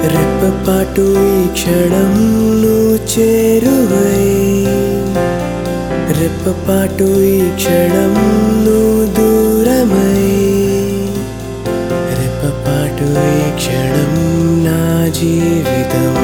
రెప్పపాటు ఈ క్షణం నువ్వు చేరువై రెప్పపాటు ఈ క్షణం నువ్వు దూరమై రెప్పపాటు ఈ క్షణం నా జీవితం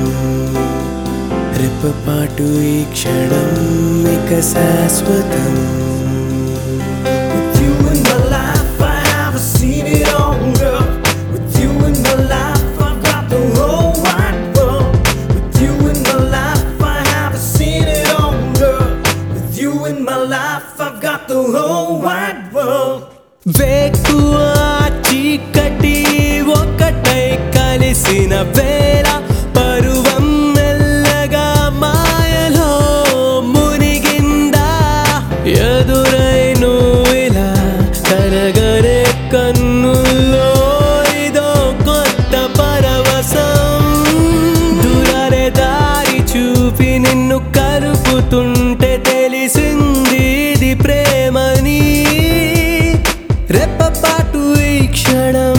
రెప్పపాటు ఈ క్షణం ఇక శాశ్వతం With you in my life, I haven't seen it all, girl. With you in my life, I've got the whole wide world. With you in my life, I haven't seen it all, girl. With you in my life, I've got the whole wide world. వేకువ చీకటి ఒకటై కలిసిన వేళ పరువం మెల్లగా మాయలో మునిగిందా ఎదురై నువ్విలా కరగరే కన్నుల్లో ఇదో కొత్త పరవశం దూరారే దారి చూపి నిన్ను కలుపుతుంటే తెలిసింది ఇది ప్రేమని రెప్పపాటు ఈ క్షణం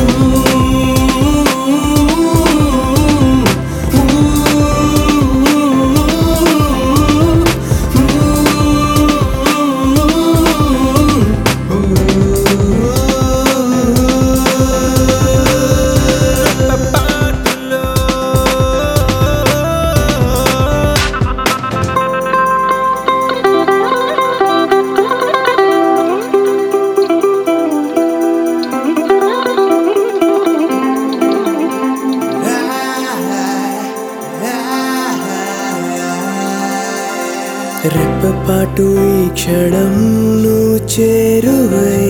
రెప్పపాటు ఈ క్షణం నువ్వు చేరువై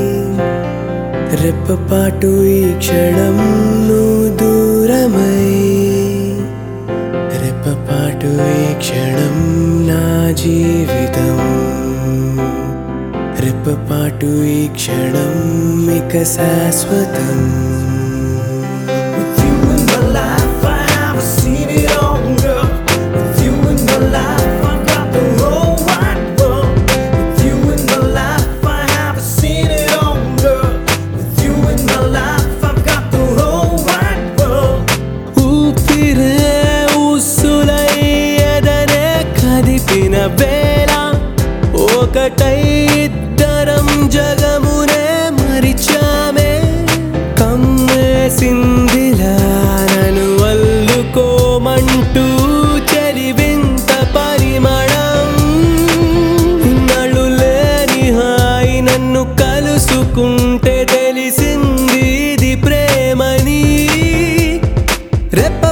రెప్పపాటు ఈ క్షణం నువ్వు దూరమై రెప్పపాటు ఈ క్షణం నా జీవితం రెప్పపాటు ఈ క్షణం ఇక శాశ్వతం With you in my life, I haven't seen it all, girl. With you in my life, I've got the whole wide world. With you in my life, I haven't seen it all, girl. With you in my life, I've got the whole wide world. ఊపిరే ఊసులై ఎదరే కదిపిన వేళ ఒకటై ఇద్దరం జగమునే మరిచామే కమ్మేసిందిలా నన్ను అల్లుకోమంటూ చెలివింత పరిమళం ఇన్నాళ్ళు లేని హాయి నన్ను కలుసుకుంటే తెలిసింది ఇది ప్రేమని రెప్ప